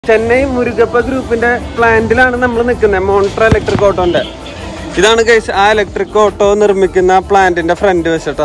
ചെന്നൈ മുരുകപ്പ ഗ്രൂപ്പിന്റെ പ്ലാന്റിലാണ് നമ്മൾ നിൽക്കുന്നത് മോണിറ്റർ ഇലക്ട്രിക് ഓട്ടോന്റെ ഇതാണ് ഗൈസ് ആ ഇലക്ട്രിക് ഓട്ടോ നിർമ്മിക്കുന്ന പ്ലാന്റിന്റെ ഫ്രണ്ട് വശട്ടാ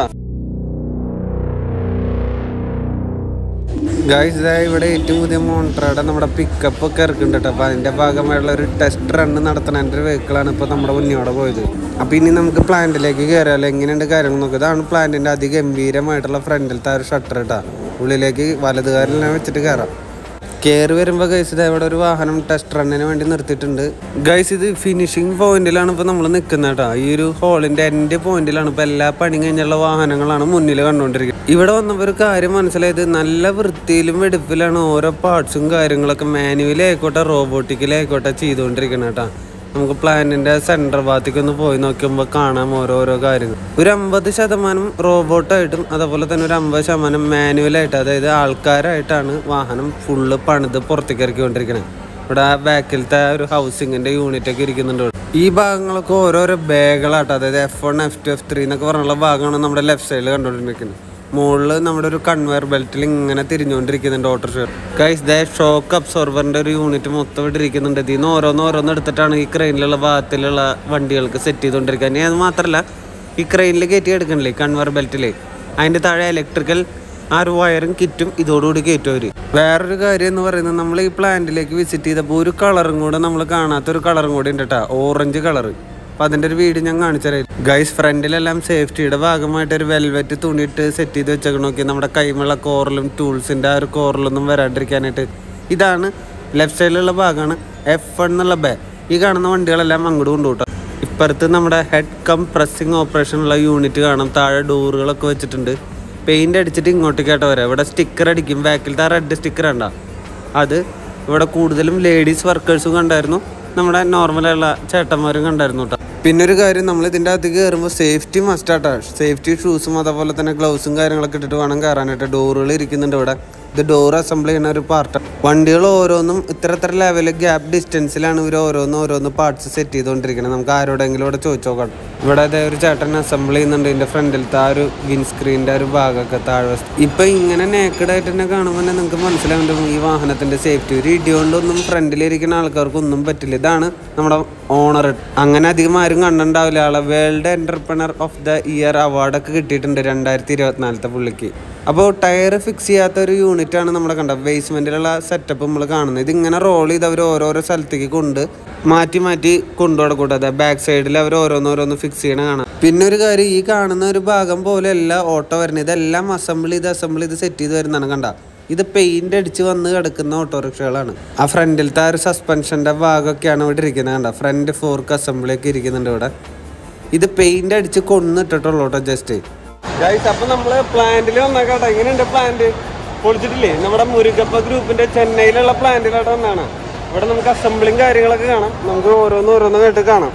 ഗൈസ് ഇതാ ഇവിടെ ഏറ്റവും പുതിയ മോണിറ്ററുടെ നമ്മുടെ പിക്കപ്പ് ഒക്കെ ഇറക്കുന്നുണ്ട് കേട്ടോ അപ്പൊ അതിന്റെ ഭാഗമായുള്ള ഒരു ടെസ്റ്റ് റണ്ണ് നടത്തുന്നതിന്റെ ഒരു വെഹിക്കിളാണ് ഇപ്പൊ നമ്മുടെ മുന്നോടെ പോയത് അപ്പൊ ഇനി നമുക്ക് പ്ലാന്റിലേക്ക് കയറാമല്ലോ എങ്ങനെയുണ്ട് കാര്യങ്ങൾ നോക്കുക ഇതാണ് പ്ലാന്റിന്റെ അതിഗംഭീരമായിട്ടുള്ള ഫ്രണ്ടിലത്തെ ആ ഒരു ഷട്ടർ ഇട്ടാ ഉള്ളിലേക്ക് വലതുകാരിൽ വെച്ചിട്ട് കയറാം കയറി വരുമ്പോൾ ഗൈസ് ഇത് ഇവിടെ ഒരു വാഹനം ടെസ്റ്റ് റണ്ണിന് വേണ്ടി നിർത്തിയിട്ടുണ്ട് ഗൈസ് ഇത് ഫിനിഷിംഗ് പോയിന്റിലാണ് ഇപ്പോൾ നമ്മൾ നിൽക്കുന്നത് കേട്ടോ ഈ ഒരു ഹോളിന്റെ എൻഡ് പോയിന്റിലാണ് ഇപ്പോൾ എല്ലാ പണി കഴിഞ്ഞുള്ള വാഹനങ്ങളാണ് മുന്നിൽ കണ്ടുകൊണ്ടിരിക്കുന്നത് ഇവിടെ വന്നപ്പോൾ ഒരു കാര്യം മനസ്സിലായത് നല്ല വൃത്തിയിലും വെടുപ്പിലാണ് ഓരോ പാർട്സും കാര്യങ്ങളൊക്കെ മാനുവലി ആയിക്കോട്ടെ റോബോട്ടിക്കലി ആയിക്കോട്ടെ ചെയ്തുകൊണ്ടിരിക്കുന്നത് കേട്ടോ നമുക്ക് പ്ലാന്റിന്റെ സെന്റർ ഭാഗത്തേക്ക് ഒന്ന് പോയി നോക്കുമ്പോൾ കാണാം ഓരോരോ കാര്യങ്ങൾ ഒരു അമ്പത് ശതമാനം റോബോട്ടായിട്ടും അതുപോലെ തന്നെ ഒരു അമ്പത് ശതമാനം മാനുവലായിട്ട് അതായത് ആൾക്കാരായിട്ടാണ് വാഹനം ഫുള്ള് പണിത് പുറത്തേക്ക് ഇറക്കിക്കൊണ്ടിരിക്കുന്നത് ഇവിടെ ആ ബാക്കിലത്തെ ആ ഒരു ഹൗസിങ്ങിന്റെ യൂണിറ്റ് ഒക്കെ ഇരിക്കുന്നുണ്ട് ഇവിടെ. ഈ ഭാഗങ്ങളൊക്കെ ഓരോരോ ബാഗുകളാട്ടോ അതായത് F one F two F three എന്നൊക്കെ പറഞ്ഞുള്ള ഭാഗമാണ് നമ്മുടെ ലെഫ്റ്റ് സൈഡിൽ കണ്ടുകൊണ്ടിരിക്കുന്നത് മുകളിൽ നമ്മുടെ ഒരു കൺവെയർ ബെൽറ്റിൽ ഇങ്ങനെ തിരിഞ്ഞുകൊണ്ടിരിക്കുന്നുണ്ട് ഓട്ടോറിക്ഷ ഗൈസ് ദേ ഷോക്ക് അബ്സോർബറിന്റെ ഒരു യൂണിറ്റ് മൊത്തം ഇവിടെ ഇരിക്കുന്നുണ്ട് ഇതിൽ നിന്ന് ഓരോന്ന് ഓരോന്ന് എടുത്തിട്ടാണ് ഈ ക്രെയിനിലുള്ള ഭാഗത്തിലുള്ള വണ്ടികൾക്ക് സെറ്റ് ചെയ്തുകൊണ്ടിരിക്കുക ഇനി അത് മാത്രമല്ല ഈ ക്രെയിനിൽ കയറ്റി എടുക്കണില്ലേ കൺവെയർ ബെൽറ്റിൽ അതിന്റെ താഴെ ഇലക്ട്രിക്കൽ ആ ഒരു വയറും കിറ്റും ഇതോടുകൂടി കയറ്റും അവര് വേറൊരു കാര്യം എന്ന് പറയുന്നത് നമ്മൾ ഈ പ്ലാന്റിലേക്ക് വിസിറ്റ് ചെയ്തപ്പോൾ ഒരു കളറും കൂടെ നമ്മൾ കാണാത്ത ഒരു കളറും കൂടി ഉണ്ട് കേട്ടോ ഓറഞ്ച് കളർ അപ്പൊ അതിന്റെ ഒരു വീഡിയോ ഞാൻ കാണിച്ചു തരാം ഗൈസ് ഫ്രണ്ടിലെല്ലാം സേഫ്റ്റിയുടെ ഭാഗമായിട്ട് ഒരു വെൽവെറ്റ് തുണിയിട്ട് സെറ്റ് ചെയ്ത് വെച്ചേക്കണ നോക്കി നമ്മുടെ കൈമുള്ള കോറിലും ടൂൾസിന്റെ ആ ഒരു കോറിലൊന്നും വരാണ്ടിരിക്കാനായിട്ട് ഇതാണ് ലെഫ്റ്റ് സൈഡിലുള്ള ഭാഗമാണ് എഫ് വൺ എന്നുള്ള ബേ ഈ കാണുന്ന വണ്ടികളെല്ലാം അങ്ങോട്ട് കൊണ്ടുപോട്ടോ ഇപ്പുറത്ത് നമ്മുടെ ഹെഡ് കം പ്രസ്സിംഗ് ഓപ്പറേഷൻ ഉള്ള യൂണിറ്റ് കാണാം താഴെ ഡോറുകളൊക്കെ വെച്ചിട്ടുണ്ട് പെയിന്റ് അടിച്ചിട്ട് ഇങ്ങോട്ടേക്കാട്ടോ വരാം ഇവിടെ സ്റ്റിക്കർ അടിക്കും ബാക്കിലത്തെ ആ റെഡ് സ്റ്റിക്കർ ഉണ്ടോ അത് ഇവിടെ കൂടുതലും ലേഡീസ് വർക്കേഴ്സും കണ്ടായിരുന്നു നമ്മുടെ നോർമലായുള്ള ചേട്ടന്മാരും കണ്ടായിരുന്നു കേട്ടോ പിന്നെ ഒരു കാര്യം നമ്മൾ ഇതിൻ്റെ അകത്തേക്ക് കയറുമ്പോൾ സേഫ്റ്റി മസ്റ്റ് ആട്ടോ സേഫ്റ്റി ഷൂസും അതുപോലെ തന്നെ ഗ്ലൗസും കാര്യങ്ങളൊക്കെ ഇട്ടിട്ട് വേണം കയറാനായിട്ട് ഡോറുകൾ ഇരിക്കുന്നുണ്ട് ഇവിടെ ഇത് ഡോർ അസംബിൾ ചെയ്യുന്ന ഒരു പാർട്ട് വണ്ടികൾ ഓരോന്നും ഇത്ര ഇത്ര ലെവൽ ഗ്യാപ്പ് ഡിസ്റ്റൻസിലാണ് ഇവർ ഓരോന്ന് ഓരോന്ന് പാർട്സ് സെറ്റ് ചെയ്തുകൊണ്ടിരിക്കുന്നത് നമുക്ക് ആരോടെങ്കിലും ഇവിടെ ചോദിച്ചു നോക്കാം ഇവിടെ അതേ ഒരു ചേട്ടൻ അസംബിൾ ചെയ്യുന്നുണ്ട് ഇതിന്റെ ഫ്രണ്ടിലത്തെ ആ ഒരു വിൻസ്ക്രീനിന്റെ ഒരു ഭാഗമൊക്കെ താഴെ വശത്ത്. ഇപ്പൊ ഇങ്ങനെ നേക്കഡ് ആയിട്ട് തന്നെ കാണുമ്പോൾ തന്നെ നിങ്ങൾക്ക് മനസ്സിലാവുന്നുണ്ട് ഈ വാഹനത്തിന്റെ സേഫ്റ്റി ഒരു ഇടികൊണ്ടൊന്നും ഫ്രണ്ടിലിരിക്കുന്ന ആൾക്കാർക്ക് ഒന്നും പറ്റില്ല ഇതാണ് നമ്മുടെ ഓണർ അങ്ങനെ അധികം ആരും കണ്ടിട്ടുണ്ടാവില്ല ആളെ world entrepreneur of the year അവാർഡൊക്കെ കിട്ടിയിട്ടുണ്ട് രണ്ടായിരത്തി ഇരുപത്തിനാലത്തെ പുള്ളിക്ക് അപ്പോൾ ടയർ ഫിക്സ് ചെയ്യാത്ത ഒരു യൂണിറ്റ് ആണ് നമ്മുടെ കണ്ട ബേസ്മെന്റിലുള്ള സെറ്റപ്പ് നമ്മൾ കാണുന്നത് ഇതിങ്ങനെ റോൾ ചെയ്ത് അവർ ഓരോരോ സ്ഥലത്തേക്ക് കൊണ്ട് മാറ്റി മാറ്റി കൊണ്ടുപോകൂട്ടോ അതെ ബാക്ക് സൈഡിൽ അവർ ഓരോന്നോരോന്ന് ഫിക്സ് ചെയ്യണ കാണാം പിന്നെ ഒരു കാര്യം ഈ കാണുന്ന ഒരു ഭാഗം പോലെ അല്ല ഓട്ടോ വരുന്നത് ഇതെല്ലാം അസംബിൾ ചെയ്ത് അസംബിൾ ചെയ്ത് സെറ്റ് ചെയ്ത് വരുന്നതാണ് കണ്ട ഇത് പെയിന്റ് അടിച്ച് വന്ന് കിടക്കുന്ന ഓട്ടോറിക്ഷകളാണ് ആ ഫ്രണ്ടിലത്തെ ആ ഒരു സസ്പെൻഷന്റെ ഭാഗമൊക്കെയാണ് ഇവിടെ ഇരിക്കുന്നത് കണ്ട ഫ്രണ്ട് ഫോർക്ക് അസംബ്ലി ഒക്കെ ഇരിക്കുന്നുണ്ട് ഇവിടെ ഇത് പെയിന്റ് അടിച്ച് കൊന്നിട്ടിട്ടുള്ളൂ കേട്ടോ ജസ്റ്റ് ഗൈസ് അപ്പൊ നമ്മള് പ്ലാന്റിൽ വന്നേക്കാട്ടെ എങ്ങനെയുണ്ട് പ്ലാന്റ് പൊളിച്ചിട്ടില്ലേ നമ്മുടെ മുരുകപ്പ ഗ്രൂപ്പിന്റെ ചെന്നൈയിലുള്ള പ്ലാന്റിലോട്ട് വന്നാണ് ഇവിടെ നമുക്ക് അസംബ്ലിങ് കാര്യങ്ങളൊക്കെ കാണാം നമുക്ക് ഓരോന്ന് ഓരോന്ന് കേട്ട് കാണാം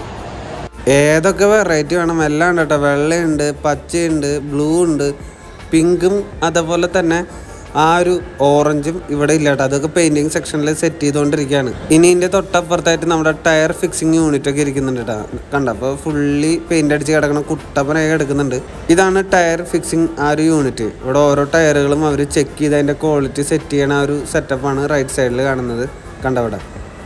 ഏതൊക്കെ വെറൈറ്റി വേണം എല്ലാം ഉണ്ട് കേട്ടോ വെള്ളയുണ്ട് പച്ചയുണ്ട് ബ്ലൂ ഉണ്ട് പിങ്കും അതുപോലെ തന്നെ ആ ഒരു ഓറഞ്ചും ഇവിടെ ഇല്ല കേട്ടോ അതൊക്കെ പെയിന്റിങ് സെക്ഷനിൽ സെറ്റ് ചെയ്തുകൊണ്ടിരിക്കുകയാണ് ഇനി ഇതിന്റെ തൊട്ടപ്പുറത്തായിട്ട് നമ്മുടെ ടയർ ഫിക്സിങ് യൂണിറ്റ് ഒക്കെ ഇരിക്കുന്നുണ്ട് കേട്ടോ കണ്ട അപ്പോൾ ഫുള്ളി പെയിന്റ് അടിച്ച് കിടക്കണ കുട്ടപ്പനായി കിടക്കുന്നുണ്ട് ഇതാണ് ടയർ ഫിക്സിങ് ആ ഒരു യൂണിറ്റ് ഇവിടെ ഓരോ ടയറുകളും അവർ ചെക്ക് ചെയ്ത് അതിന്റെ ക്വാളിറ്റി സെറ്റ് ചെയ്യണ ആ ഒരു സെറ്റപ്പാണ് റൈറ്റ് സൈഡിൽ കാണുന്നത് കണ്ടവിടെ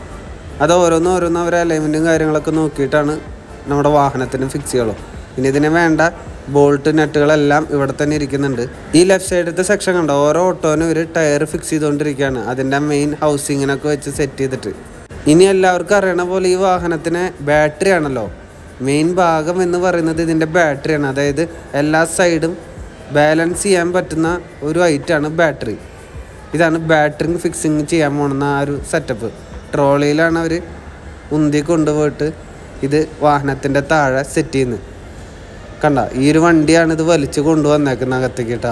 അത് ഓരോന്നും ഓരോന്നും അവർ അലൈൻമെൻറ്റും കാര്യങ്ങളൊക്കെ നോക്കിയിട്ടാണ് നമ്മുടെ വാഹനത്തിന് ഫിക്സ് ചെയ്യുള്ളൂ ഇനി ഇതിന് വേണ്ട ബോൾട്ട് നട്ടുകളെല്ലാം ഇവിടെ തന്നെ ഇരിക്കുന്നുണ്ട് ഈ ലെഫ്റ്റ് സൈഡത്തെ സെക്ഷൻ കണ്ടോ ഓരോ ഓട്ടോനും ഒരു ടയർ ഫിക്സ് ചെയ്തുകൊണ്ടിരിക്കുകയാണ് അതിൻ്റെ മെയിൻ ഹൗസിങ്ങിനൊക്കെ വെച്ച് സെറ്റ് ചെയ്തിട്ട് ഇനി എല്ലാവർക്കും അറിയണ പോലെ ഈ വാഹനത്തിന് ബാറ്ററി ആണല്ലോ മെയിൻ ഭാഗം എന്ന് പറയുന്നത് ഇതിൻ്റെ ബാറ്ററിയാണ് അതായത് എല്ലാ സൈഡും ബാലൻസ് ചെയ്യാൻ പറ്റുന്ന ഒരു ഐറ്റാണ് ബാറ്ററി ഇതാണ് ബാറ്ററി ഫിക്സിങ് ചെയ്യാൻ പോകുന്ന ആ ഒരു സെറ്റപ്പ് ട്രോളിയിലാണ് അവർ ഉന്തി കൊണ്ടുപോയിട്ട് ഇത് വാഹനത്തിൻ്റെ താഴെ സെറ്റ് ചെയ്യുന്നത് കണ്ട ഈ ഒരു വണ്ടിയാണ് ഇത് വലിച്ചു കൊണ്ടുവന്നേക്കുന്നത് അകത്തേക്ക് കേട്ടാ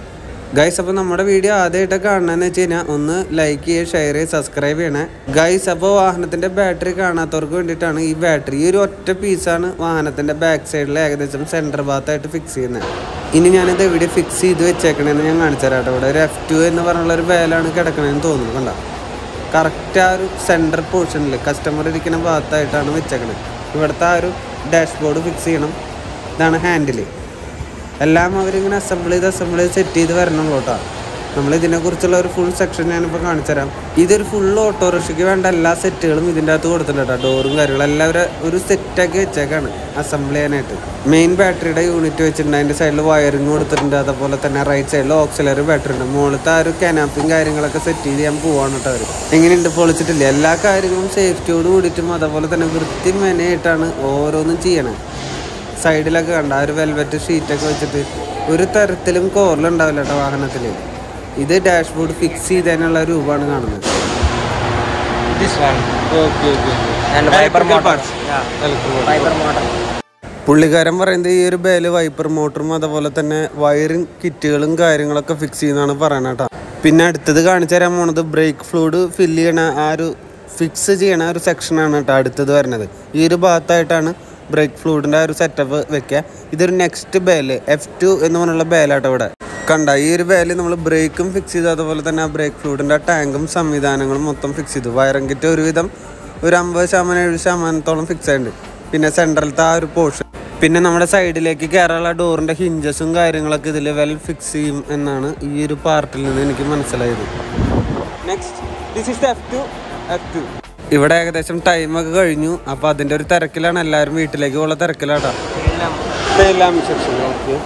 ഗൈസ് അപ്പോൾ നമ്മുടെ വീഡിയോ ആദ്യമായിട്ട് കാണണമെന്ന് വെച്ച് കഴിഞ്ഞാൽ ഒന്ന് ലൈക്ക് ചെയ്യുക ഷെയർ ചെയ്യുക സബ്സ്ക്രൈബ് ചെയ്യണേ ഗൈസ് അപ്പോൾ വാഹനത്തിൻ്റെ ബാറ്ററി കാണാത്തവർക്ക് വേണ്ടിയിട്ടാണ് ഈ ബാറ്ററി ഈ ഒരു ഒറ്റ പീസാണ് വാഹനത്തിൻ്റെ ബാക്ക് സൈഡിൽ ഏകദേശം സെൻറ്റർ ഭാഗത്തായിട്ട് ഫിക്സ് ചെയ്യുന്നത് ഇനി ഞാനിത് എവിടെ ഫിക്സ് ചെയ്ത് വെച്ചേക്കണേന്ന് ഞാൻ കാണിച്ചു തരാം കേട്ടോ ഇവിടെ ഒരു എഫ് ടു എന്ന് പറഞ്ഞുള്ള ഒരു വേലാണ് കിടക്കണേന്ന് തോന്നുന്നു കണ്ട കറക്റ്റ് ആ ഒരു സെൻറ്റർ പോർഷനിൽ കസ്റ്റമർ ഇരിക്കുന്ന ഭാഗത്തായിട്ടാണ് വെച്ചേക്കണത് ഇവിടുത്തെ ആ ഒരു ഡാഷ്ബോർഡ് ഫിക്സ് ചെയ്യണം ഇതാണ് ഹാൻഡിൽ എല്ലാം അവരിങ്ങനെ അസംബിൾ ചെയ്ത് അസംബിൾ ചെയ്ത് സെറ്റ് ചെയ്ത് വരണുള്ളൂ കേട്ടോ നമ്മൾ ഇതിനെക്കുറിച്ചുള്ള ഒരു ഫുൾ സെക്ഷൻ ഞാനിപ്പോൾ കാണിച്ചു തരാം ഇതൊരു ഫുൾ ഓട്ടോറിക്ഷയ്ക്ക് വേണ്ട എല്ലാ സെറ്റുകളും ഇതിൻ്റെ അകത്ത് കൊടുത്തിട്ടുണ്ട് കേട്ടോ ഡോറും കാര്യങ്ങളും എല്ലാവരും ഒരു സെറ്റാക്കി വെച്ചേക്കാണ് അസംബിൾ ചെയ്യാനായിട്ട് മെയിൻ ബാറ്ററിയുടെ യൂണിറ്റ് വെച്ചിട്ടുണ്ട് അതിൻ്റെ സൈഡിൽ വയറിങ് കൊടുത്തിട്ടുണ്ട് അതുപോലെ തന്നെ റൈറ്റ് സൈഡിൽ ഓക്സിലറി ബാറ്ററി ഉണ്ട് മുകളിലത്തെ ആ ഒരു കനാപ്പിയും കാര്യങ്ങളൊക്കെ സെറ്റ് ചെയ്ത് ഞാൻ പോവാണ് കേട്ടോ അവർ എങ്ങനെയുണ്ട് പൊളിച്ചിട്ടില്ല എല്ലാ കാര്യങ്ങളും സേഫ്റ്റിയോട് കൂടിയിട്ടും അതുപോലെ തന്നെ വൃത്തി മെനയായിട്ടാണ് ഓരോന്നും ചെയ്യണത് സൈഡിലൊക്കെ കണ്ട ആ ഒരു വെൽവെറ്റ് ഷീറ്റൊക്കെ വെച്ചിട്ട് ഒരു തരത്തിലും കോറിലുണ്ടാവില്ല കേട്ടോ വാഹനത്തിൽ ഇത് ഡാഷ്ബോർഡ് ഫിക്സ് ചെയ്തതിനുള്ള രൂപമാണ് കാണുന്നത് This one okay okay and wiper motor. Yeah, wiper motor. പുള്ളിക്കാരൻ പറയുന്നത് ഈ ഒരു ബേല് വൈപ്പർ മോട്ടറും അതുപോലെ തന്നെ വയറിങ് കിറ്റുകളും കാര്യങ്ങളൊക്കെ ഫിക്സ് ചെയ്യുന്നതാണ് പറയണത് കേട്ടോ പിന്നെ അടുത്തത് കാണിച്ചു തരാൻ പോണത് ബ്രേക്ക് ഫ്ലൂയിഡ് ഫില്ല് ചെയ്യണ ആ ഒരു ഫിക്സ് ചെയ്യണ ഒരു സെക്ഷനാണ് കേട്ടോ അടുത്തത് വരുന്നത് ഈ ഒരു ഭാഗത്തായിട്ടാണ് ബ്രേക്ക് ഫ്ലൂയിഡിൻ്റെ ആ ഒരു സെറ്റപ്പ് വെക്കുക ഇതൊരു നെക്സ്റ്റ് ബേല് എഫ് ടു എന്ന് പറഞ്ഞുള്ള ബേലാട്ടോ ഇവിടെ കണ്ട ഈ ഒരു ബേല് നമ്മൾ ബ്രേക്കും ഫിക്സ് ചെയ്തു അതുപോലെ തന്നെ ആ ബ്രേക്ക് ഫ്ലൂയിഡിൻ്റെ ടാങ്കും സംവിധാനങ്ങളും മൊത്തം ഫിക്സ് ചെയ്തു വയറിംഗ് കിറ്റ് ഒരുവിധം ഒരു അമ്പത് ശതമാനം എഴുപത് ശതമാനത്തോളം ഫിക്സ് ആയിട്ടുണ്ട് പിന്നെ സെൻട്രലത്തെ ആ ഒരു പോർഷൻ പിന്നെ നമ്മുടെ സൈഡിലേക്ക് കയറാനുള്ള ഡോറിന്റെ ഹിഞ്ചസും കാര്യങ്ങളൊക്കെ ഇതിൽ വെൽ ഫിക്സ് ചെയ്യും എന്നാണ് ഈ ഒരു പാർട്ടിൽ നിന്ന് എനിക്ക് മനസ്സിലായത് next this is F two F two ഇവിടെ ഏകദേശം ടൈമൊക്കെ കഴിഞ്ഞു അപ്പോൾ അതിൻ്റെ ഒരു തിരക്കിലാണ് എല്ലാവരും വീട്ടിലേക്ക് ഉള്ള തിരക്കിലാട്ടോ സെക്ഷൻ ഓക്കെ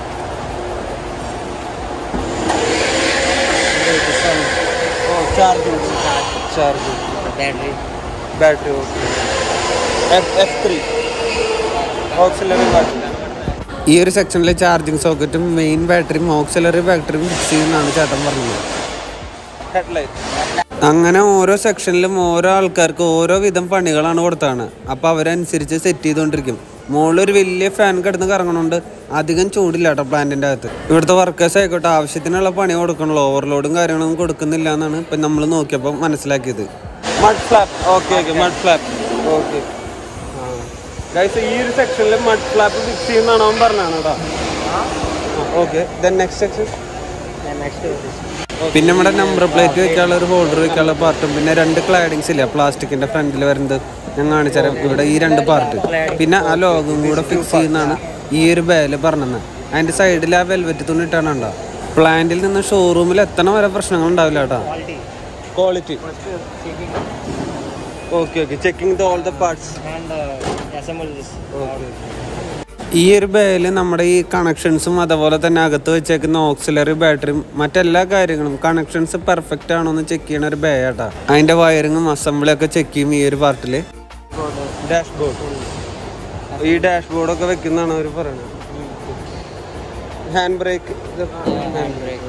ഓ charge charge Battery. Battery okay F F three auxiliary battery ഈ ഒരു സെക്ഷനിൽ ചാർജിങ് സോക്കറ്റും മെയിൻ ബാറ്ററിയും ഓക്സിലറി ബാറ്ററിയും ഫിക്സ് ചെയ്യുന്നതാണ് ചേട്ടൻ പറഞ്ഞത് അങ്ങനെ ഓരോ സെക്ഷനിലും ഓരോ ആൾക്കാർക്ക് ഓരോ വിധം പണികളാണ് കൊടുത്താണ് അപ്പോൾ അവരനുസരിച്ച് സെറ്റ് ചെയ്തുകൊണ്ടിരിക്കും മുകളിലൊരു വലിയ ഫാൻ കിടന്ന് കറങ്ങണോണ്ട് അധികം ചൂടില്ല കേട്ടോ പ്ലാന്റിൻ്റെ അകത്ത് ഇവിടുത്തെ വർക്കേഴ്സ് ആയിക്കോട്ടെ ആവശ്യത്തിനുള്ള പണി കൊടുക്കണല്ലോ ഓവർലോഡും കാര്യങ്ങളൊന്നും കൊടുക്കുന്നില്ല എന്നാണ് ഇപ്പം നമ്മൾ നോക്കിയപ്പോൾ മനസ്സിലാക്കിയത് mud flap okay okay mud flap okay guys ഈ ഒരു സെക്ഷനിൽ മഡ് ഫ്ലാപ്പ് ഫിക്സ് ചെയ്യുന്നതാണ് അവൻ പറഞ്ഞാണ് കേട്ടോ okay then next section Then next to this. പിന്നെ നമ്മുടെ നമ്പർ പ്ലേറ്റ് വെക്കാനുള്ള ഒരു ഹോൾഡർ വെക്കാനുള്ള പാർട്ടും പിന്നെ രണ്ട് ക്ലാഡിങ്സ് ഇല്ല പ്ലാസ്റ്റിക്കിന്റെ ഫ്രണ്ടിൽ വരുന്നത് ഞാൻ കാണിച്ചുതരാം ഇവിടെ ഈ രണ്ട് പാർട്ട് പിന്നെ ആ ലോഗും കൂടെ ഫിക്സ് ചെയ്യുന്നതാണ് ഈ ഒരു ബേല് പറഞ്ഞത് അതിന്റെ സൈഡിൽ ആ വെൽവെറ്റ് തുണി ഇട്ടാണ് ഉണ്ടോ പ്ലാന്റിൽ നിന്ന് ഷോറൂമിൽ എത്തണ വരെ പ്രശ്നങ്ങൾ ഉണ്ടാവില്ല കേട്ടോ Quality. Quality Checking okay okay checking all the parts and uh, assemble this. ഈ ഒരു ബേല് നമ്മുടെ ഈ കണക്ഷൻസും അതുപോലെ തന്നെ അകത്ത് വെച്ചേക്കുന്ന ഓക്സിലറി ബാറ്ററിയും മറ്റെല്ലാ കാര്യങ്ങളും കണക്ഷൻസ് പെർഫെക്റ്റ് ആണോ എന്ന് ചെക്ക് ചെയ്യണ ഒരു ബേ ആട്ടാ അതിന്റെ വയറിങ്ങും അസംബ്ലി ഒക്കെ ചെക്ക് ചെയ്യും ഈ ഒരു പാർട്ടില് ഡാഷ്ബോർഡ് ഈ ഡാഷ്ബോർഡ് ഒക്കെ വെക്കുന്നതാണ് അവർ പറയുന്നത് hand brake Hand brake.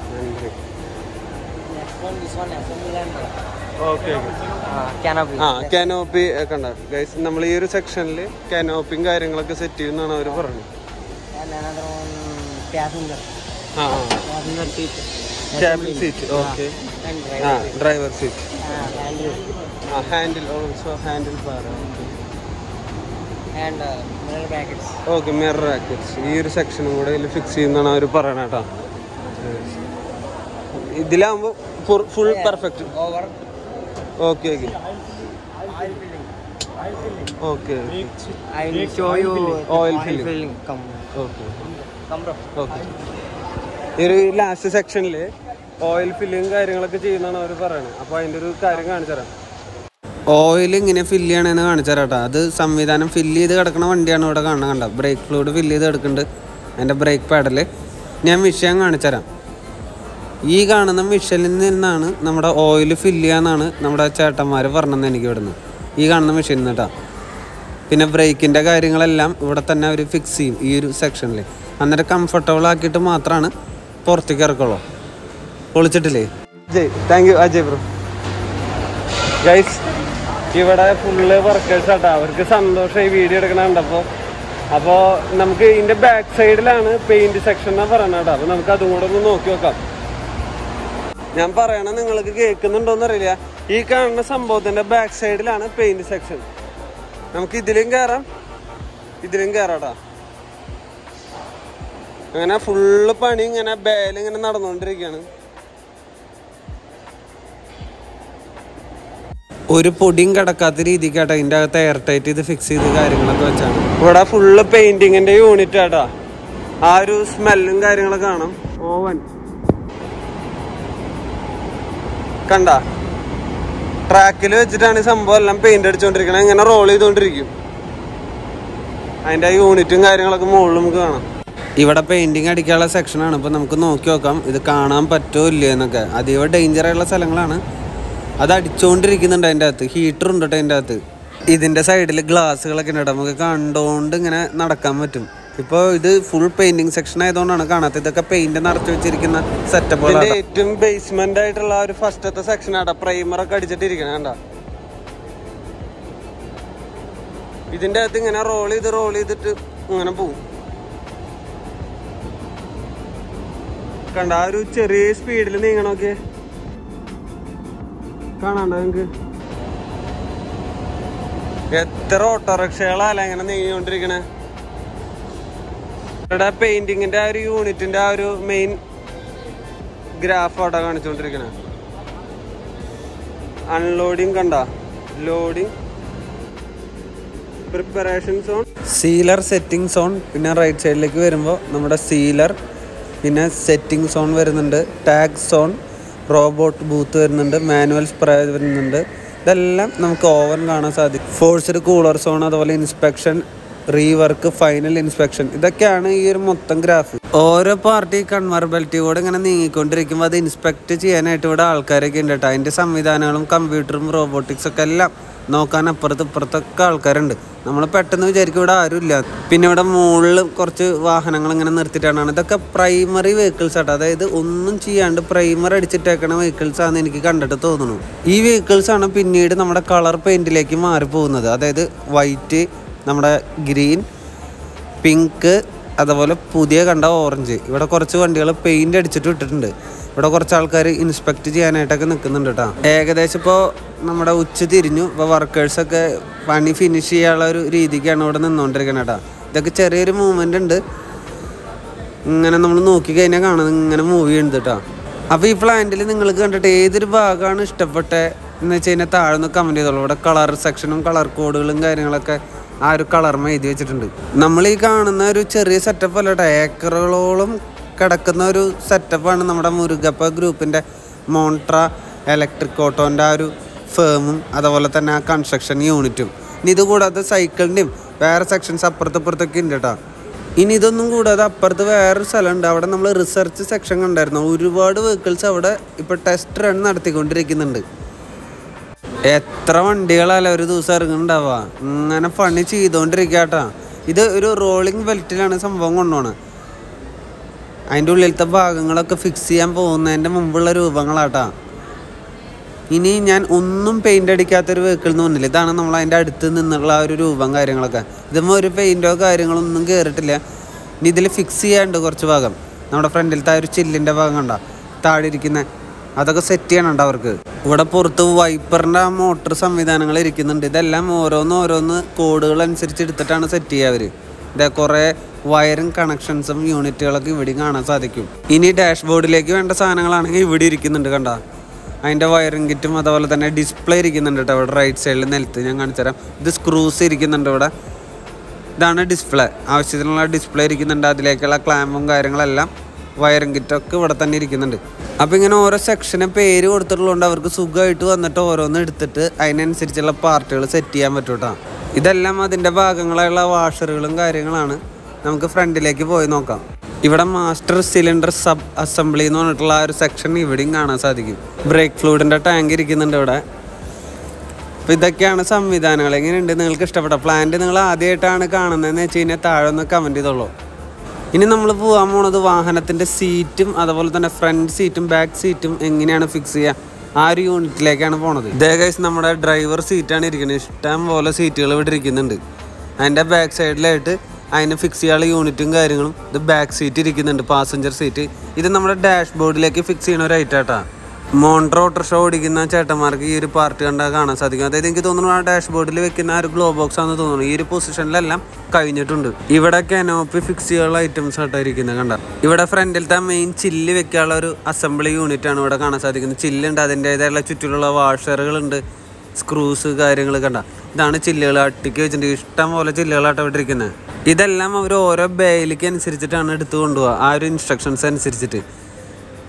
Next one, this one assemble and okay uh, canopy. ആ കാനോപ്പി ഒക്കെ ഉണ്ടാവും ഗൈസ് നമ്മൾ ഈ ഒരു സെക്ഷനിൽ കാനോപ്പിയും കാര്യങ്ങളൊക്കെ സെറ്റ് ചെയ്യുന്നതാണ് അവർ പറയുന്നത് And another one passenger. ആ Passenger seat. Cabin seat okay And ആ driver. Driver seat Uh, handle. ആ handle also handle bar And uh, mirror brackets. Okay mirror brackets ഈ ഒരു സെക്ഷനും കൂടെ ഇതിൽ ഫിക്സ് ചെയ്യുന്നതാണ് അവർ പറയണ കേട്ടോ ഇതിലാകുമ്പോൾ full perfect Over. Okay okay okay I will show you Oil filling. Come. Okay Come bro. Okay ഈ ഒരു ലാസ്റ്റ് സെക്ഷനിൽ ഓയിൽ ഫില്ലിങ് കാര്യങ്ങളൊക്കെ ചെയ്യുന്നതാണ് അവർ പറയുന്നത് അപ്പോൾ അതിൻ്റെ ഒരു കാര്യം കാണിച്ചു തരാം ഓയിൽ ഇങ്ങനെ ഫില്ല് ചെയ്യണമെന്ന് കാണിച്ചു തരാം കേട്ടോ അത് സംവിധാനം ഫില്ല് ചെയ്ത് കിടക്കുന്ന വണ്ടിയാണ് ഇവിടെ കാണുന്നത് കണ്ട ബ്രേക്ക് ഫ്ലൂയിഡ് ഫില്ല് ചെയ്ത് കിടക്കുന്നുണ്ട് അതിൻ്റെ ബ്രേക്ക് പാഡല് ഞാൻ വിഷയം കാണിച്ചു തരാം ഈ കാണുന്ന മിഷനിൽ നിന്നാണ് നമ്മുടെ ഓയിൽ ഫില്ല് ചെയ്യാന്നാണ് നമ്മുടെ ചേട്ടന്മാർ പറഞ്ഞത് എനിക്ക് ഇവിടുന്ന് ഈ കാണുന്ന മെഷീനിൽ നിന്ന് കേട്ടോ പിന്നെ ബ്രേക്കിൻ്റെ കാര്യങ്ങളെല്ലാം ഇവിടെ തന്നെ അവർ ഫിക്സ് ചെയ്യും ഈ ഒരു സെക്ഷനിൽ അന്നേരം കംഫർട്ടബിൾ ആക്കിയിട്ട് മാത്രമാണ് പുറത്തേക്ക് ഇറക്കുള്ളൂ പൊളിച്ചിട്ടില്ലേ Ajay thank you Ajay bro guys ഇവിടെ ഫുള്ള് വർക്കേഴ്സ് ആട്ടോ അവർക്ക് സന്തോഷമായി വീഡിയോ എടുക്കണ കണ്ടപ്പോൾ അപ്പോൾ നമുക്ക് ഇതിൻ്റെ ബാക്ക് സൈഡിലാണ് പെയിന്റ് സെക്ഷൻ എന്നാണ് പറയുന്നത് കേട്ടോ അപ്പോൾ നമുക്ക് അതും കൂടെ ഒന്ന് നോക്കി നോക്കാം ഞാൻ പറയണ നിങ്ങൾക്ക് കേൾക്കുന്നുണ്ടോന്ന് അറിയില്ല ഈ കാണുന്ന സംഭവത്തിന്റെ ബാക്ക് സൈഡിലാണ് പെയിന്റ് സെക്ഷൻ നമുക്ക് ഇതിലും കയറാം ഇതിലും കയറാടാ അങ്ങനെ ഫുള്ള് പണി ഇങ്ങനെ ബേല് ഇങ്ങനെ നടന്നുകൊണ്ടിരിക്കുകയാണ് ഒരു പൊടിയും കിടക്കാത്ത രീതിക്കാട്ടോ ഇതിന്റെ അകത്ത് എയർ ടൈറ്റ് ഇത് ഫിക്സ് ചെയ്ത് കാര്യങ്ങളൊക്കെ വെച്ചാണ് ഇവിടെ ഫുള്ള് പെയിന്റിങ്ങിന്റെ യൂണിറ്റ് ആട്ടാ ആ ഒരു സ്മെല്ലും കാര്യങ്ങളൊക്കെ കാണാം ഓവൻ കണ്ട ട്രാക്കിൽ വെച്ചിട്ടാണ് ഈ സംഭവം എല്ലാം പെയിന്റ് അടിച്ചോണ്ടിരിക്കണത് ഇങ്ങനെ റോൾ ചെയ്തോണ്ടിരിക്കും അതിന്റെ ആ യൂണിറ്റും കാര്യങ്ങളൊക്കെ മുകളിൽ നമുക്ക് കാണാം ഇവിടെ പെയിന്റിങ് അടിക്കാനുള്ള സെക്ഷനാണ് ഇപ്പൊ നമുക്ക് നോക്കി നോക്കാം ഇത് കാണാൻ പറ്റുമോ ഇല്ലയോ എന്നൊക്കെ അതീവ ഡേഞ്ചർ ആയിട്ടുള്ള സ്ഥലങ്ങളാണ് അത് അടിച്ചുകൊണ്ടിരിക്കുന്നുണ്ട് അതിൻ്റെ അകത്ത് ഹീറ്റർ ഉണ്ട് കേട്ടോ അതിൻ്റെ അകത്ത് ഇതിന്റെ സൈഡിൽ ഗ്ലാസ്സുകളൊക്കെ ഉണ്ട് കേട്ടോ. നമുക്ക് കണ്ടുകൊണ്ട് ഇങ്ങനെ നടക്കാൻ പറ്റും ഇപ്പോൾ ഇത് ഫുൾ പെയിന്റിങ് സെക്ഷൻ ആയതുകൊണ്ടാണ് കാണാത്തത് ഇതൊക്കെ പെയിന്റ് നിറച്ച് വെച്ചിരിക്കുന്ന സെറ്റപ്പ് ഏറ്റവും ബേസ്മെന്റ് ആയിട്ടുള്ള ഒരു ഫസ്റ്റത്തെ സെക്ഷൻ ആട്ടോ പ്രൈമർ ഒക്കെ അടിച്ചിട്ടിരിക്കണ കണ്ട ഇതിന്റെ അകത്ത് ഇങ്ങനെ റോൾ ചെയ്ത് റോൾ ചെയ്തിട്ട് ഇങ്ങനെ പോവും കണ്ട ആ ഒരു ചെറിയ സ്പീഡിൽ നീങ്ങണോക്കെ കാണാണ്ട നിങ്ങക്ക് എത്ര ഓട്ടോറിക്ഷകളല്ല ഇങ്ങനെ നീങ്ങിക്കൊണ്ടിരിക്കണേ ഇവിടെ പെയിന്റിങ്ങിന്റെ ആ ഒരു യൂണിറ്റിന്റെ ആ ഒരു മെയിൻ ഗ്രാഫ് അവിടെ കാണിച്ചുകൊണ്ടിരിക്കണേ അൺലോഡിങ് കണ്ട loading preparation zone sealer setting zone പിന്നെ റൈറ്റ് സൈഡിലേക്ക് വരുമ്പോൾ നമ്മുടെ സീലർ പിന്നെ സെറ്റിംഗ് സോൺ വരുന്നുണ്ട് ടാഗ് സോൺ റോബോട്ട് ബൂത്ത് വരുന്നുണ്ട് മാനുവൽ സ്പ്രേ വരുന്നുണ്ട് ഇതെല്ലാം നമുക്ക് ഓവൻ കാണാൻ സാധിക്കും ഫോഴ്സ്ഡ് കൂളർ സോൺ അതുപോലെ ഇൻസ്പെക്ഷൻ റീവർക്ക് ഫൈനൽ ഇൻസ്പെക്ഷൻ ഇതൊക്കെയാണ് ഈ ഒരു മൊത്തം ഗ്രാഫ് ഓരോ പാർട്ടി കൺവർ ബെൽറ്റ് കൂടെ ഇങ്ങനെ നീങ്ങിക്കൊണ്ടിരിക്കുമ്പോൾ അത് ഇൻസ്പെക്ട് ചെയ്യാനായിട്ട് ഇവിടെ ആൾക്കാരൊക്കെ ഉണ്ട് കേട്ടോ അതിൻ്റെ സംവിധാനങ്ങളും കമ്പ്യൂട്ടറും റോബോട്ടിക്സ് ഒക്കെ എല്ലാം നോക്കാൻ അപ്പുറത്ത് ഇപ്പുറത്തൊക്കെ ആൾക്കാരുണ്ട് നമ്മൾ പെട്ടെന്ന് വിചാരിക്കും ഇവിടെ ആരുമില്ല പിന്നെ ഇവിടെ മുകളിൽ കുറച്ച് വാഹനങ്ങൾ ഇങ്ങനെ നിർത്തിയിട്ടാണ് ഇതൊക്കെ പ്രൈമറി വെഹിക്കിൾസ് ആട്ടോ അതായത് ഒന്നും ചെയ്യാണ്ട് പ്രൈമർ അടിച്ചിട്ടേക്കണ വെഹിക്കിൾസ് ആണെന്ന് എനിക്ക് കണ്ടിട്ട് തോന്നുന്നു ഈ വെഹിക്കിൾസ് ആണ് പിന്നീട് നമ്മുടെ കളർ പെയിന്റിലേക്ക് മാറിപ്പോകുന്നത് അതായത് വൈറ്റ് നമ്മുടെ ഗ്രീൻ പിങ്ക് അതുപോലെ പുതിയ കണ്ട ഓറഞ്ച് ഇവിടെ കുറച്ച് വണ്ടികൾ പെയിന്റ് അടിച്ചിട്ട് ഇട്ടിട്ടുണ്ട് ഇവിടെ കുറച്ച് ആൾക്കാർ ഇൻസ്പെക്ട് ചെയ്യാനായിട്ടൊക്കെ നിൽക്കുന്നുണ്ട് കേട്ടോ ഏകദേശം ഇപ്പോൾ നമ്മുടെ ഉച്ച തിരിഞ്ഞു ഇപ്പോൾ വർക്കേഴ്സൊക്കെ പണി ഫിനിഷ് ചെയ്യാനുള്ള ഒരു രീതിക്കാണ് ഇവിടെ നിന്നുകൊണ്ടിരിക്കുന്നത് കേട്ടോ ഇതൊക്കെ ചെറിയൊരു മൂവ്മെൻ്റ് ഉണ്ട് ഇങ്ങനെ നമ്മൾ നോക്കി കഴിഞ്ഞാൽ കാണുന്നത് ഇങ്ങനെ മൂവ് ചെയ്യുന്നുണ്ട് കേട്ടോ അപ്പോൾ ഈ പ്ലാന്റിൽ നിങ്ങൾക്ക് കണ്ടിട്ട് ഏതൊരു ഭാഗമാണ് ഇഷ്ടപ്പെട്ടത് എന്ന് വെച്ച് കഴിഞ്ഞാൽ താഴെ നിന്ന് കമൻറ്റ് ചെയ്തോളൂ ഇവിടെ കളർ സെക്ഷനും കളർ കോഡുകളും കാര്യങ്ങളൊക്കെ ആ ഒരു കളർമ എഴുതി വെച്ചിട്ടുണ്ട് നമ്മൾ ഈ കാണുന്ന ഒരു ചെറിയ സെറ്റപ്പ് അല്ല കേട്ടോ ഏക്കറുകളോളം കിടക്കുന്ന ഒരു സെറ്റപ്പാണ് നമ്മുടെ മുരുകപ്പ ഗ്രൂപ്പിൻ്റെ മോൺട്ര ഇലക്ട്രിക് ഓട്ടോൻ്റെ ആ ഒരു ഫേമും അതുപോലെ തന്നെ ആ കൺസ്ട്രക്ഷൻ യൂണിറ്റും ഇനി ഇത് കൂടാതെ സൈക്കിളിൻ്റെയും വേറെ സെക്ഷൻസ് അപ്പുറത്ത് ഇപ്പുറത്തൊക്കെ ഉണ്ട് കേട്ടോ ഇനി ഇതൊന്നും കൂടാതെ അപ്പുറത്ത് വേറൊരു സ്ഥലമുണ്ട് അവിടെ നമ്മൾ റിസർച്ച് സെക്ഷൻ കണ്ടായിരുന്നു ഒരുപാട് വെഹിക്കിൾസ് അവിടെ ഇപ്പോൾ ടെസ്റ്റ് റൺ നടത്തിക്കൊണ്ടിരിക്കുന്നുണ്ട് എത്ര വണ്ടികളല്ല ഒരു ദിവസം ഇറങ്ങുന്നുണ്ടാവുക ഇങ്ങനെ പണി ചെയ്തുകൊണ്ടിരിക്കാട്ടാ ഇത് ഒരു റോളിംഗ് ബെൽറ്റിലാണ് സംഭവം കൊണ്ടുപോണത് അതിൻ്റെ ഉള്ളിലത്തെ ഭാഗങ്ങളൊക്കെ ഫിക്സ് ചെയ്യാൻ പോകുന്നതിൻ്റെ മുമ്പുള്ള രൂപങ്ങളാട്ടാ ഇനി ഞാൻ ഒന്നും പെയിന്റ് അടിക്കാത്തൊരു വെഹിക്കിൾ എന്ന് പറഞ്ഞില്ല ഇതാണ് നമ്മൾ അതിൻ്റെ അടുത്ത് നിന്നുള്ള ആ ഒരു രൂപം കാര്യങ്ങളൊക്കെ ഇതുമ്പോൾ ഒരു പെയിന്റോ കാര്യങ്ങളോ ഒന്നും കയറിയിട്ടില്ല ഇനി ഇതിൽ ഫിക്സ് ചെയ്യാണ്ട് കുറച്ച് ഭാഗം നമ്മുടെ ഫ്രണ്ടിലത്തെ ആ ഒരു ചില്ലിൻ്റെ ഭാഗം കണ്ട താഴെ ഇരിക്കുന്ന അതൊക്കെ സെറ്റ് ചെയ്യണുണ്ട് അവർക്ക് ഇവിടെ പുറത്ത് വൈപ്പറിൻ്റെ ആ മോട്ടർ സംവിധാനങ്ങൾ ഇരിക്കുന്നുണ്ട് ഇതെല്ലാം ഓരോന്ന് ഓരോന്ന് കോഡുകൾ അനുസരിച്ച് എടുത്തിട്ടാണ് സെറ്റ് ചെയ്യുക അവർ ഇതേ കുറേ വയറും കണക്ഷൻസും യൂണിറ്റുകളൊക്കെ ഇവിടെ കാണാൻ സാധിക്കും ഇനി ഡാഷ്ബോർഡിലേക്ക് വേണ്ട സാധനങ്ങളാണെങ്കിൽ ഇവിടെ ഇരിക്കുന്നുണ്ട് കണ്ട അതിൻ്റെ വയറിംഗ് കിറ്റും അതുപോലെ തന്നെ ഡിസ്പ്ലേ ഇരിക്കുന്നുണ്ട് കേട്ടോ ഇവിടെ റൈറ്റ് സൈഡിൽ നിലത്ത് ഞാൻ കാണിച്ചു തരാം ഇത് സ്ക്രൂസ് ഇരിക്കുന്നുണ്ട് ഇവിടെ ഇതാണ് ഡിസ്പ്ലേ ആവശ്യത്തിനുള്ള ഡിസ്പ്ലേ ഇരിക്കുന്നുണ്ട് അതിലേക്കുള്ള ക്ലാമ്പും കാര്യങ്ങളെല്ലാം വയറിംഗ് കിറ്റൊക്കെ ഇവിടെ തന്നെ ഇരിക്കുന്നുണ്ട് അപ്പോൾ ഇങ്ങനെ ഓരോ സെക്ഷന് പേര് കൊടുത്തിട്ടുള്ളതുകൊണ്ട് അവർക്ക് സുഖമായിട്ട് വന്നിട്ട് ഓരോന്ന് എടുത്തിട്ട് അതിനനുസരിച്ചുള്ള പാർട്ടുകൾ സെറ്റ് ചെയ്യാൻ പറ്റും കേട്ടോ ഇതെല്ലാം അതിൻ്റെ ഭാഗങ്ങളായുള്ള വാഷറുകളും കാര്യങ്ങളാണ് നമുക്ക് ഫ്രണ്ടിലേക്ക് പോയി നോക്കാം ഇവിടെ മാസ്റ്റർ സിലിണ്ടർ സബ് അസംബ്ലി എന്ന് പറഞ്ഞിട്ടുള്ള ആ ഒരു സെക്ഷൻ ഇവിടെയും കാണാൻ സാധിക്കും ബ്രേക്ക് ഫ്ലൂഡിൻ്റെ ടാങ്ക് ഇരിക്കുന്നുണ്ട് ഇവിടെ അപ്പോൾ ഇതൊക്കെയാണ് സംവിധാനങ്ങൾ എങ്ങനെയുണ്ട് നിങ്ങൾക്ക് ഇഷ്ടപ്പെട്ട പ്ലാന്റ് നിങ്ങൾ ആദ്യമായിട്ടാണ് കാണുന്നതെന്ന് വെച്ച് കഴിഞ്ഞാൽ താഴെ ഒന്ന് കമൻറ്റ് ചെയ്തോളൂ ഇനി നമ്മൾ പോകാൻ പോണത് വാഹനത്തിൻ്റെ സീറ്റും അതുപോലെ തന്നെ ഫ്രണ്ട് സീറ്റും ബാക്ക് സീറ്റും എങ്ങനെയാണ് ഫിക്സ് ചെയ്യുക ആ ഒരു യൂണിറ്റിലേക്കാണ് പോണത് ഇതേ കേസ് നമ്മുടെ ഡ്രൈവർ സീറ്റാണ് ഇരിക്കുന്നത് ഇഷ്ടം പോലെ സീറ്റുകൾ ഇവിടെ ഇരിക്കുന്നുണ്ട് അതിൻ്റെ ബാക്ക് സൈഡിലായിട്ട് അതിന് ഫിക്സ് ചെയ്യാനുള്ള യൂണിറ്റും കാര്യങ്ങളും ഇത് ബാക്ക് സീറ്റ് ഇരിക്കുന്നുണ്ട് പാസഞ്ചർ സീറ്റ് ഇത് നമ്മുടെ ഡാഷ്ബോർഡിലേക്ക് ഫിക്സ് ചെയ്യുന്ന ഒരു ഐറ്റാട്ടാ മോണ്ടർ ഓട്ടോറിക്ഷ ഓടിക്കുന്ന ചേട്ടന്മാർക്ക് ഈ ഒരു പാർട്ട് കണ്ടാൽ കാണാൻ സാധിക്കും അതായത് എനിക്ക് തോന്നുന്നു ആ ഡാഷ്ബോർഡിൽ വെക്കുന്ന ആ ഒരു ഗ്ലോ ബോക്സ് ആണെന്ന് തോന്നുന്നു ഈ ഒരു പൊസിഷനിലെല്ലാം കഴിഞ്ഞിട്ടുണ്ട് ഇവിടെ കനോപ്പി ഫിക്സ് ചെയ്യാനുള്ള ഐറ്റംസ് ആയിട്ടായിരിക്കുന്നത് കണ്ട ഇവിടെ ഫ്രണ്ടിലത്തെ മെയിൻ ചില്ല് വെക്കാനുള്ള ഒരു അസംബ്ലി യൂണിറ്റ് ആണ് ഇവിടെ കാണാൻ സാധിക്കുന്നത് ചില്ലുണ്ട് അതിൻ്റെതായുള്ള ചുറ്റിലുള്ള വാഷറുകളുണ്ട് സ്ക്രൂസ് കാര്യങ്ങൾ കണ്ട ഇതാണ് ചില്ലുകൾ അട്ടിക്ക് വെച്ചിട്ടുണ്ട് ഇഷ്ടം പോലെ ചില്ലുകളായിട്ട് ഇവിടെ ഇരിക്കുന്നത് ഇതെല്ലാം അവർ ഓരോ ബേയിലേക്ക് അനുസരിച്ചിട്ടാണ് എടുത്തു കൊണ്ടുപോകുക ആ ഒരു ഇൻസ്ട്രക്ഷൻസ് അനുസരിച്ചിട്ട്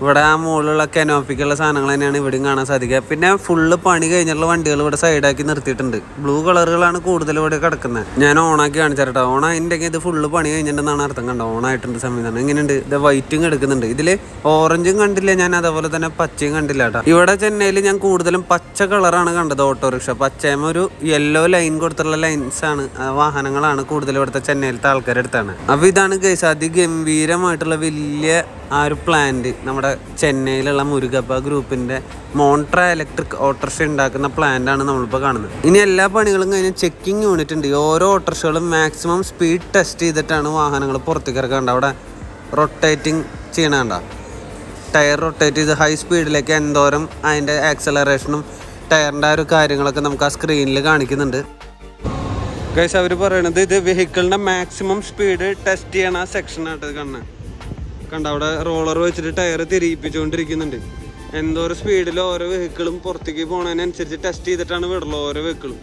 ഇവിടെ ആ മുകളിലുള്ള കനോപ്പിക്കുള്ള സാധനങ്ങൾ തന്നെയാണ് ഇവിടെയും കാണാൻ സാധിക്കുക പിന്നെ ഫുള്ള് പണി കഴിഞ്ഞിട്ടുള്ള വണ്ടികൾ ഇവിടെ സൈഡാക്കി നിർത്തിയിട്ടുണ്ട് ബ്ലൂ കളറുകളാണ് കൂടുതൽ ഇവിടെ കിടക്കുന്നത് ഞാൻ ഓണാക്കി കാണിച്ചാട്ടോ ഓൺ ആയിട്ടുണ്ടെങ്കിൽ ഇത് ഫുള്ള് പണി കഴിഞ്ഞിട്ടുണ്ടെന്നാണ് അർത്ഥം കണ്ടോ ഓൺ ആയിട്ടുണ്ട് സംവിധാനം എങ്ങനെയുണ്ട് ഇത് വൈറ്റും കിടക്കുന്നുണ്ട് ഇതില് ഓറഞ്ചും കണ്ടില്ല ഞാൻ അതേപോലെ തന്നെ പച്ചയും കണ്ടില്ല കേട്ടോ ഇവിടെ ചെന്നൈയിൽ ഞാൻ കൂടുതലും പച്ച കളറാണ് കണ്ടത് ഓട്ടോറിക്ഷ പച്ചയമ ഒരു യെല്ലോ ലൈൻ കൊടുത്തുള്ള ലൈൻസ് ആണ് ആ വാഹനങ്ങളാണ് കൂടുതൽ ഇവിടുത്തെ ചെന്നൈയിലത്തെ ആൾക്കാരെടുത്താണ് അപ്പൊ ഇതാണ് ഗൈസ് അതിഗംഭീരമായിട്ടുള്ള വലിയ ആ ഒരു പ്ലാന്റ് നമ്മുടെ ചെന്നൈയിലുള്ള മുരുകപ്പ ഗ്രൂപ്പിന്റെ മോൺട്ര ഇലക്ട്രിക് ഓട്ടോറിക്ഷ ഉണ്ടാക്കുന്ന പ്ലാന്റ് ആണ് നമ്മളിപ്പോൾ കാണുന്നത് ഇനി എല്ലാ പണികളും കഴിഞ്ഞ് ചെക്കിംഗ് യൂണിറ്റ് ഉണ്ട് ഈ ഓരോ ഓട്ടോറിക്ഷകളും മാക്സിമം സ്പീഡ് ടെസ്റ്റ് ചെയ്തിട്ടാണ് വാഹനങ്ങൾ പുറത്തേക്ക് ഇറക്കാണ്ട് അവിടെ റൊട്ടേറ്റിംഗ് ചെയ്യണണ്ട ടയർ റൊട്ടേറ്റ് ചെയ്ത് ഹൈ സ്പീഡിലേക്ക് എന്തോരം അതിൻ്റെ ആക്സലറേഷനും ടയറിൻ്റെ ആ ഒരു കാര്യങ്ങളൊക്കെ നമുക്ക് ആ സ്ക്രീനിൽ കാണിക്കുന്നുണ്ട് ഗൈസ് അവർ പറയണത് ഇത് വെഹിക്കിളിൻ്റെ മാക്സിമം സ്പീഡ് ടെസ്റ്റ് ചെയ്യണ ആ സെക്ഷനായിട്ട് കാണുന്നത് കണ്ട അവിടെ റോളർ വെച്ചിട്ട് ടയർ തിരിയിപ്പിച്ചുകൊണ്ടിരിക്കുന്നുണ്ട് എന്തോരം സ്പീഡിൽ ഓരോ വെഹിക്കിളും പുറത്തേക്ക് പോണതിനനുസരിച്ച് ടെസ്റ്റ് ചെയ്തിട്ടാണ് വിടുള്ളൂ ഓരോ വെഹിക്കിളും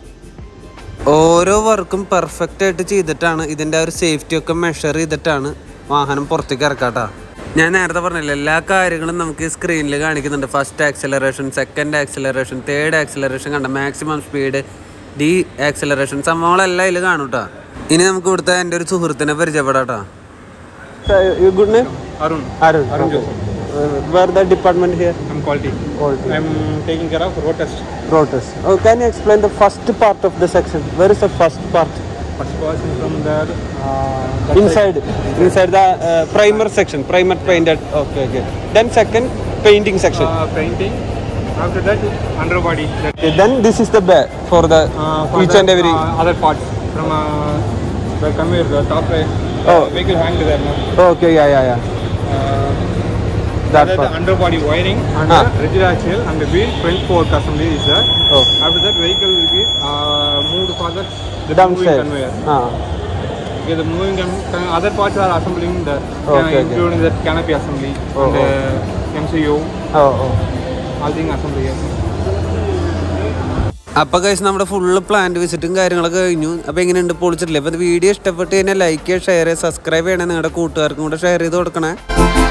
ഓരോ വർക്കും പെർഫെക്റ്റ് ആയിട്ട് ചെയ്തിട്ടാണ് ഇതിൻ്റെ ആ ഒരു സേഫ്റ്റി ഒക്കെ മെഷർ ചെയ്തിട്ടാണ് വാഹനം പുറത്തേക്ക് ഇറക്കാട്ടാ ഞാൻ നേരത്തെ പറഞ്ഞില്ല എല്ലാ കാര്യങ്ങളും നമുക്ക് ഈ സ്ക്രീനിൽ കാണിക്കുന്നുണ്ട് first acceleration second acceleration third acceleration കണ്ട മാക്സിമം സ്പീഡ് ഡി ആക്സിലറേഷൻ സംഭവങ്ങളെല്ലാം ഇതിൽ കാണും കേട്ടോ ഇനി നമുക്ക് ഇവിടുത്തെ എൻ്റെ ഒരു സുഹൃത്തിനെ പരിചയപ്പെടാട്ടോ good name Arun, Arun Arun Joseph. Where the department here I'm quality. I'm taking care of road test. Rotas. Oh, can you explain the first part of the section? Where is the first part? First was from there. Uh, that Inside, inside the uh, primer section, primer painted. Okay, okay. Then second, painting side, section. uh, painting. After that, underbody. That, Okay, then this is the bed for the uh, for each the, and every. uh, other parts from uh, the conveyor, the top right. Oh. Vehicle hanged there. No? okay, yeah, yeah, yeah. Uh, That other part. the underbody wiring and Ah. the rigid axle and the wheel front fork assembly is there. Oh. After that, vehicle will be uh, moved for the, the moving Downstairs. conveyor. Ah. Okay, the moving con- con- other parts are assembling the Okay, okay. including the canopy assembly Oh, and uh, MCU, Oh, oh. all thing assembly. Yes. അപ്പൊ കഴിച്ച് നമ്മുടെ full plant വിസിറ്റും കാര്യങ്ങളൊക്കെ കഴിഞ്ഞു അപ്പൊ എങ്ങനെയുണ്ട് പൊളിച്ചിട്ടില്ലേ അപ്പൊ video ഇഷ്ടപ്പെട്ട് കഴിഞ്ഞാൽ ലൈക്ക് ചെയ്യുക ഷെയർ ചെയ്യുക സബ്സ്ക്രൈബ് ചെയ്യണേ നിങ്ങളുടെ കൂട്ടുകാർക്കും കൂടെ ഷെയർ ചെയ്ത് കൊടുക്കണേ